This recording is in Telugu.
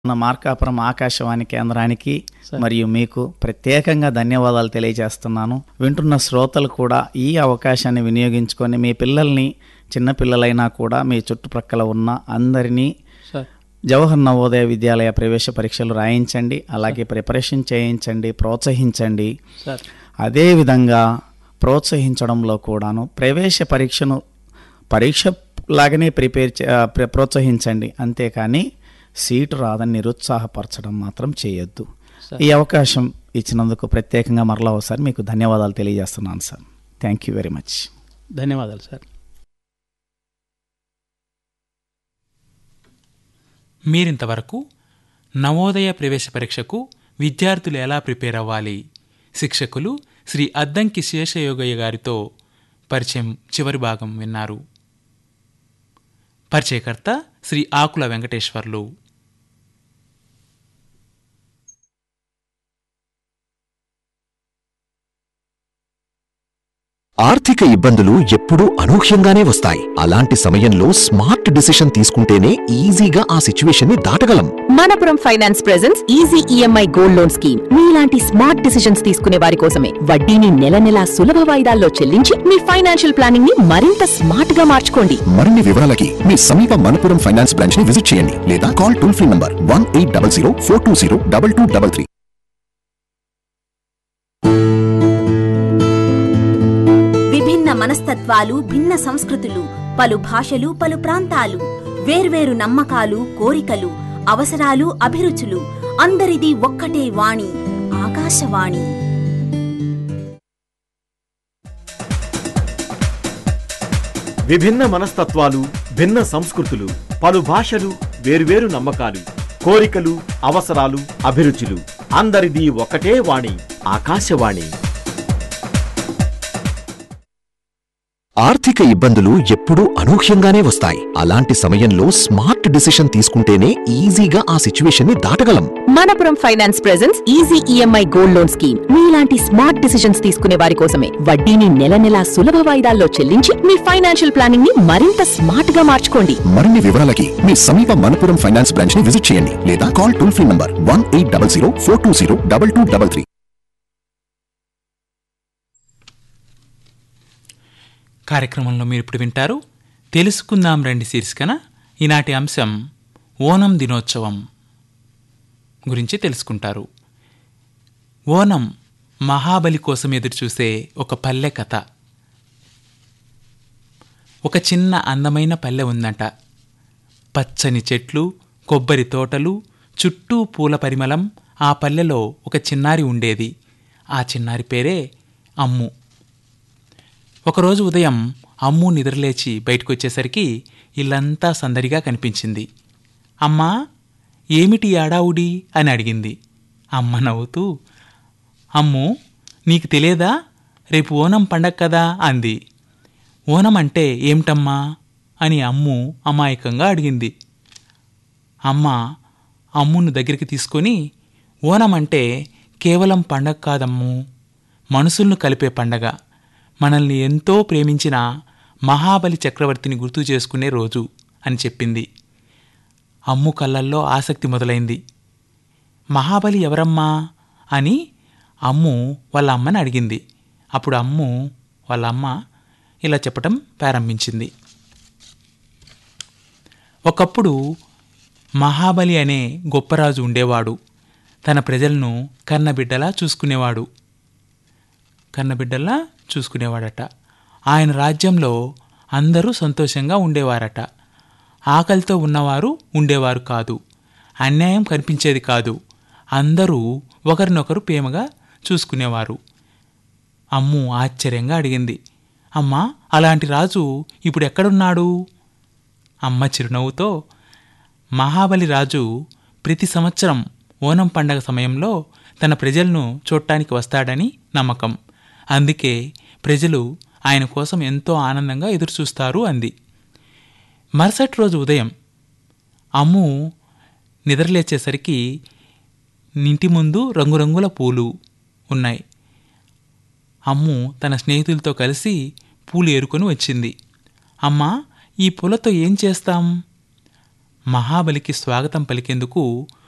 మన మార్కాపురం ఆకాశవాణి కేంద్రానికి మరియు మీకు ప్రత్యేకంగా ధన్యవాదాలు తెలియజేస్తున్నాను వింటున్న శ్రోతలు కూడా ఈ అవకాశాన్ని వినియోగించుకొని మీ పిల్లల్ని చిన్నపిల్లలైనా కూడా మీ చుట్టుప్రక్కల ఉన్న అందరినీ సార్ జవహర్ నవోదయ విద్యాలయ ప్రవేశ పరీక్షలు రాయించండి అలాగే ప్రిపరేషన్ చేయించండి ప్రోత్సహించండి సార్ అదేవిధంగా ప్రోత్సహించడంలో కూడాను ప్రవేశ పరీక్షను పరీక్ష లాగానే ప్రిపేర్ చే- ఆ, ప్ర- ప్రోత్సహించండి అంతేకాని సీటు రాదని నిరుత్సాహపరచడం మాత్రం చేయొద్దు ఈ అవకాశం ఇచ్చినందుకు ప్రత్యేకంగా మరలా ఒకసారి మీకు ధన్యవాదాలు తెలియజేస్తున్నాను sir thank you very much ధన్యవాదాలు సార్ మీరింతవరకు నవోదయ ప్రవేశ పరీక్షకు విద్యార్థులు ఎలా ప్రిపేర్ అవ్వాలి శిక్షకులు శ్రీ అద్దంకి శేషయోగయ్య గారితో పరిచయం చివరి భాగం విన్నారు పరిచయకర్త శ్రీ ఆకుల వెంకటేశ్వర్లు ఆర్థిక ఇబ్బందులు ఎప్పుడూ అనూహ్యంగానే వస్తాయి అలాంటి సమయంలో స్మార్ట్ డిసిషన్ తీసుకుంటేనే ఈజీగా ఆ సిచ్యువేషన్ ని దాటగలం Manappuram finance presents easy EMI gold loan scheme మీలాంటి స్మార్ట్ డిసిషన్స్ తీసుకునే వారి కోసమే వడ్డీని నెల నెలా సులభ వాయిదాల్లో చెల్లించి మీ ఫైనాన్షియల్ ప్లానింగ్ ని మరింత స్మార్ట్ గా మార్చుకోండి మరిన్ని వివరాలకి మీ సమీప మనపురం ఫైనాన్స్ బ్రాంచ్ ని విజిట్ చేయండి లేదా call toll free number one eight double zero four two zero double two double three విభిన్న మనస్తత్వాలు భిన్న సంస్కృతులు పలు భాషలు పలు ప్రాంతాలు వేర్వేరు నమ్మకాలు కోరికలు అవసరాలు అభిరుచులు అందరిది ఒక్కటే వాణి ఆకాశవాణి విభిన్న మనస్తత్వాలు భిన్న సంస్కృతులు పలు భాషలు వేర్వేరు నమ్మకాలు కోరికలు అవసరాలు అభిరుచులు అందరిది ఒకటే వాణి ఆకాశవాణి ఆర్థిక ఇబ్బందులు ఎప్పుడూ అనూహ్యంగానే వస్తాయి అలాంటి సమయంలో స్మార్ట్ డిసిషన్ తీసుకుంటేనే ఈజీగా ఆ సిచ్యువేషన్ ని దాటగలం Manappuram finance presents easy EMI gold loan scheme మీలాంటి స్మార్ట్ డిసిషన్స్ తీసుకునే వారి కోసమే వడ్డీని నెల నెలా సులభ వాయిదాల్లో చెల్లించి మీ ఫైనాన్షియల్ ప్లానింగ్ ని మరింత స్మార్ట్ గా మార్చుకోండి మరిన్ని వివరాలకి మీ సమీప మనపురం ఫైనాన్స్ బ్రాంచ్ ని విజిట్ చేయండి లేదా call toll free number one eight double zero four two zero double two double three కార్యక్రమంలో మీరు ఇప్పుడు వింటారు తెలుసుకుందాం రండి శీర్షికన ఈనాటి అంశం ఓనం దినోత్సవం గురించి తెలుసుకుంటారు ఓనం మహాబలి కోసం ఎదురుచూసే ఒక పల్లె కథ ఒక చిన్న అందమైన పల్లె ఉందంట పచ్చని చెట్లు కొబ్బరి తోటలు చుట్టూ పూల పరిమళం ఆ పల్లెలో ఒక చిన్నారి ఉండేది ఆ చిన్నారి పేరే అమ్ము ఒకరోజు ఉదయం అమ్ము నిద్రలేచి బయటకు వచ్చేసరికి ఇల్లంతా సందడిగా కనిపించింది అమ్మా ఏమిటి ఈ ఆడావుడి అని అడిగింది అమ్మ నవ్వుతూ అమ్ము నీకు తెలియదా రేపు ఓనం పండగ కదా అంది ఓనం అంటే ఏమిటమ్మా అని అమ్ము అమాయకంగా అడిగింది అమ్మ అమ్మును దగ్గరికి తీసుకొని ఓనం అంటే కేవలం పండగ కాదమ్ము మనుషులను కలిపే పండగ మనల్ని ఎంతో ప్రేమించిన మహాబలి చక్రవర్తిని గుర్తు చేసుకునే రోజు అని చెప్పింది అమ్ము కళ్ళల్లో ఆసక్తి మొదలైంది మహాబలి ఎవరమ్మా అని అమ్ము వాళ్ళ అమ్మని అడిగింది అప్పుడు అమ్ము వాళ్ళ అమ్మ ఇలా చెప్పటం ప్రారంభించింది ఒకప్పుడు మహాబలి అనే గొప్పరాజు ఉండేవాడు తన ప్రజలను కన్నబిడ్డలా చూసుకునేవాడు కన్నబిడ్డల్లా చూసుకునేవాడట ఆయన రాజ్యంలో అందరూ సంతోషంగా ఉండేవారట ఆకలితో ఉన్నవారు ఉండేవారు కాదు అన్యాయం కనిపించేది కాదు అందరూ ఒకరినొకరు ప్రేమగా చూసుకునేవారు అమ్ము ఆశ్చర్యంగా అడిగింది అమ్మా అలాంటి రాజు ఇప్పుడు ఎక్కడున్నాడు అమ్మ చిరునవ్వుతో మహాబలి రాజు ప్రతి సంవత్సరం ఓనం పండగ సమయంలో తన ప్రజలను చూడటానికి వస్తాడని నమ్మకం అందుకే ప్రజలు ఆయన కోసం ఎంతో ఆనందంగా ఎదురుచూస్తారు అంది మరుసటి రోజు ఉదయం అమ్ము నిద్రలేచేసరికి ఇంటి ముందు రంగురంగుల పూలు ఉన్నాయి అమ్ము తన స్నేహితులతో కలిసి పూలు ఏరుకొని వచ్చింది అమ్మా ఈ పూలతో ఏం చేస్తాం మహాబలికి స్వాగతం పలికేందుకు